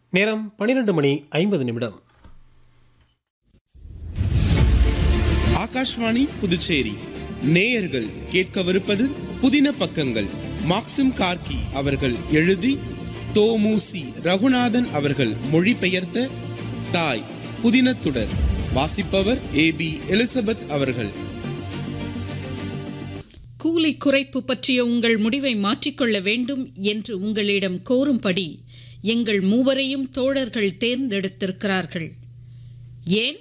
நேரம் பன்னிரண்டு மணி ஐம்பது நிமிடம் ஆகாஷ்வாணி புதுச்சேரி நேயர்கள் கேட்கவிருப்பது புதின பக்கங்கள் மாக்சிம் கார்கி அவர்கள் எழுதி தோமுசி ரகுநாதன் அவர்கள் மொழிபெயர்த்த தாய் புதினத்துடர் வாசிப்பவர் ஏ பி எலிசபெத் அவர்கள் கூலி குறைப்பு பற்றிய உங்கள் முடிவை மாற்றிக்கொள்ள வேண்டும் என்று உங்களிடம் கோரும்படி எங்கள் மூவரையும் தோழர்கள் தேர்ந்தெடுத்திருக்கிறார்கள் ஏன்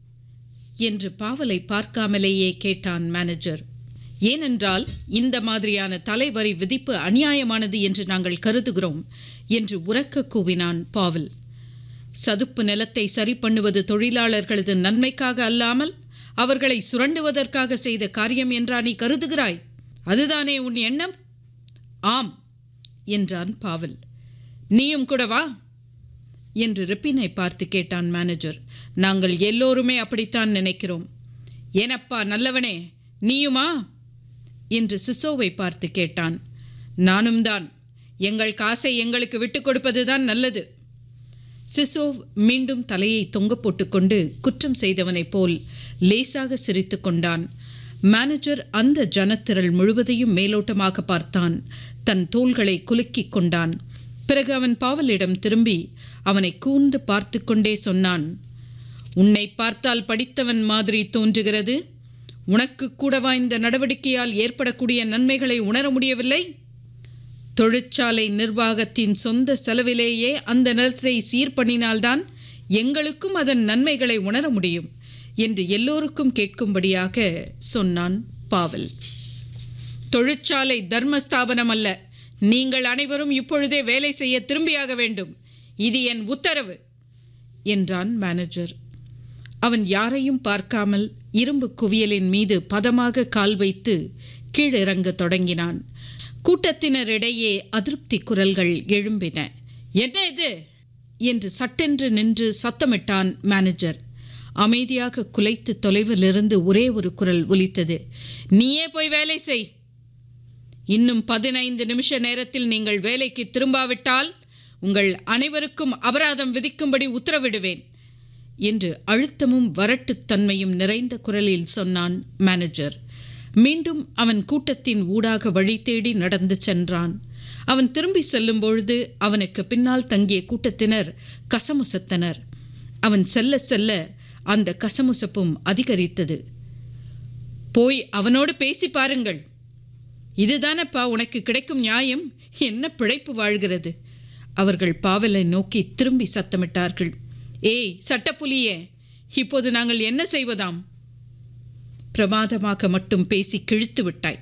என்று பாவலை பார்க்காமலேயே கேட்டான் மேனேஜர் ஏனென்றால் இந்த மாதிரியான தலைவரி விதிப்பு அநியாயமானது என்று நாங்கள் கருதுகிறோம் என்று உரக்க கூவினான் பாவல் சதுப்பு நிலத்தை சரி பண்ணுவது தொழிலாளர்களது நன்மைக்காக அல்லாமல் அவர்களை சுரண்டுவதற்காக செய்த காரியம் என்றா நீ கருதுகிறாய் அதுதானே உன் எண்ணம் ஆம் என்றான் பாவல் நீயும் கூட வா என்று ரிப்பினை பார்த்து கேட்டான் மேனேஜர் நாங்கள் எல்லோருமே அப்படித்தான் நினைக்கிறோம் ஏனப்பா நல்லவனே நீயுமா என்று சிசோவை பார்த்து கேட்டான் நானும் தான் எங்கள் காசை எங்களுக்கு விட்டுக் கொடுப்பதுதான் நல்லது சிசோவ் மீண்டும் தலையை தொங்க போட்டுக்கொண்டு குற்றம் செய்தவனைப் போல் லேசாக சிரித்து கொண்டான் மேனேஜர் அந்த ஜனத்திரள் முழுவதையும் மேலோட்டமாக பார்த்தான் தன் தோள்களை குலுக்கிக் கொண்டான் பிறகு அவன் பாவலிடம் திரும்பி அவனை கூர்ந்து பார்த்து கொண்டே சொன்னான் உன்னை பார்த்தால் படித்தவன் மாதிரி தோன்றுகிறது உனக்கு கூடவா இந்த நடவடிக்கையால் ஏற்படக்கூடிய நன்மைகளை உணர முடியவில்லை தொழிற்சாலை நிர்வாகத்தின் சொந்த செலவிலேயே அந்த நிலத்தை சீர்பண்ணினால்தான் எங்களுக்கும் அதன் நன்மைகளை உணர முடியும் என்று எல்லோருக்கும் கேட்கும்படியாக சொன்னான் பாவல் தொழிற்சாலை தர்மஸ்தாபனம் அல்ல நீங்கள் அனைவரும் இப்பொழுதே வேலை செய்ய திரும்பியாக வேண்டும் இது என் உத்தரவு என்றான் மேனேஜர் அவன் யாரையும் பார்க்காமல் இரும்பு குவியலின் மீது பதமாக கால் வைத்து கீழிறங்கத் தொடங்கினான் கூட்டத்தினரிடையே அதிருப்தி குரல்கள் எழும்பின என்ன இது என்று சட்டென்று நின்று சத்தமிட்டான் மேனேஜர் அமைதியாக குலைத்து தொலைவிலிருந்து ஒரே ஒரு குரல் ஒலித்தது நீயே போய் வேலை செய் இன்னும் பதினைந்து நிமிஷ நேரத்தில் நீங்கள் வேலைக்கு திரும்பாவிட்டால் உங்கள் அனைவருக்கும் அபராதம் விதிக்கும்படி உத்தரவிடுவேன் என்று அழுத்தமும் வரட்டுத்தன்மையும் நிறைந்த குரலில் சொன்னான் மேனேஜர் மீண்டும் அவன் கூட்டத்தின் ஊடாக வழி தேடி நடந்து சென்றான் அவன் திரும்பி செல்லும் பொழுது அவனுக்கு பின்னால் தங்கிய கூட்டத்தினர் கசமுசத்தனர் அவன் செல்ல செல்ல அந்த கசமுசப்பும் அதிகரித்தது போய் அவனோடு பேசி பாருங்கள் இதுதானப்பா உனக்கு கிடைக்கும் நியாயம் என்ன பிழைப்பு வாழ்கிறது அவர்கள் பாவலை நோக்கி திரும்பி சத்தமிட்டார்கள் ஏய் சட்டப்புலியே இப்போது நாங்கள் என்ன செய்வதாம் பிரமாதமாக மட்டும் பேசி கிழித்து விட்டாய்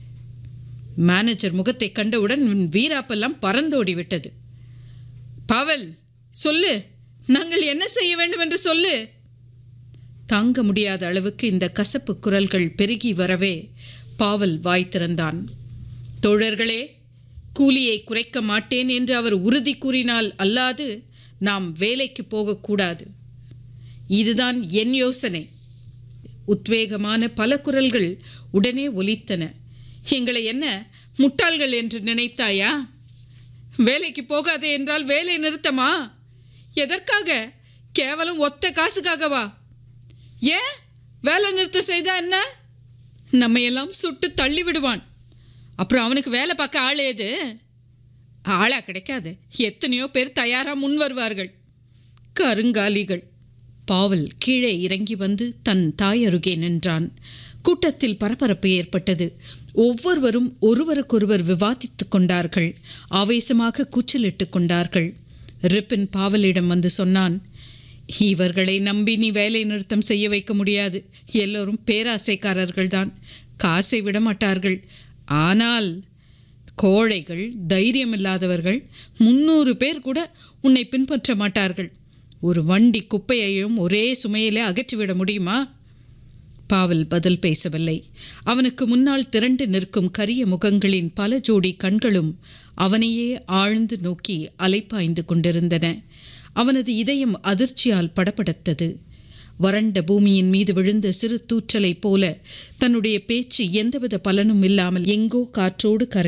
மேனேஜர் முகத்தை கண்டவுடன் உன் வீராப்பெல்லாம் பறந்தோடி விட்டது பாவல் சொல்லு நாங்கள் என்ன செய்ய வேண்டும் என்று சொல்லு தாங்க முடியாத அளவுக்கு இந்த கசப்பு குரல்கள் பெருகி வரவே பாவல் வாய் திறந்தான் தோழர்களே கூலியை குறைக்க மாட்டேன் என்று அவர் உறுதி கூறினால் அல்லாது நாம் வேலைக்கு போகக்கூடாது இதுதான் என் யோசனை உத்வேகமான பல குரல்கள் உடனே ஒலித்தன எங்களை என்ன முட்டாள்கள் என்று நினைத்தாயா வேலைக்கு போகாதே என்றால் வேலை நிறுத்தமா எதற்காக கேவலம் ஒத்த காசுக்காகவா ஏன் வேலை நிறுத்தம் செய்தா என்ன நம்மையெல்லாம் சுட்டு தள்ளி விடுவான் அப்புறம் அவனுக்கு வேலை பார்க்க ஆள் ஏது ஆளா கிடைக்காது எத்தனையோ பேர் தயாராக முன் வருவார்கள் கருங்காலிகள் பாவல் கீழே இறங்கி வந்து தன் தாய் அருகே நின்றான் கூட்டத்தில் பரபரப்பு ஏற்பட்டது ஒவ்வொருவரும் ஒருவருக்கொருவர் விவாதித்துக் கொண்டார்கள் ஆவேசமாக கூச்சலிட்டு கொண்டார்கள் ரிப்பின் பாவலிடம் வந்து சொன்னான் இவர்களை நம்பி நீ வேலை நிறுத்தம் செய்ய வைக்க முடியாது எல்லோரும் பேராசைக்காரர்கள்தான் காசை விட மாட்டார்கள் ஆனால் கோழைகள் தைரியமில்லாதவர்கள் முன்னூறு பேர் கூட உன்னை பின்பற்ற மாட்டார்கள் ஒரு வண்டி குப்பையையும் ஒரே சுமையிலே அகற்றிவிட முடியுமா பாவல் பதில் பேசவில்லை அவனுக்கு முன்னால் திரண்டு நிற்கும் கரிய முகங்களின் பல ஜோடி கண்களும் அவனையே ஆழ்ந்து நோக்கி அலைப்பாய்ந்து கொண்டிருந்தன அவனது இதயம் அதிர்ச்சியால் படபடத்தது வறண்ட பூமியின் மீது விழுந்த சிறு தூற்றலைப் போல தன்னுடைய பேச்சு எந்தவித பலனும் இல்லாமல் எங்கோ காற்றோடு கரை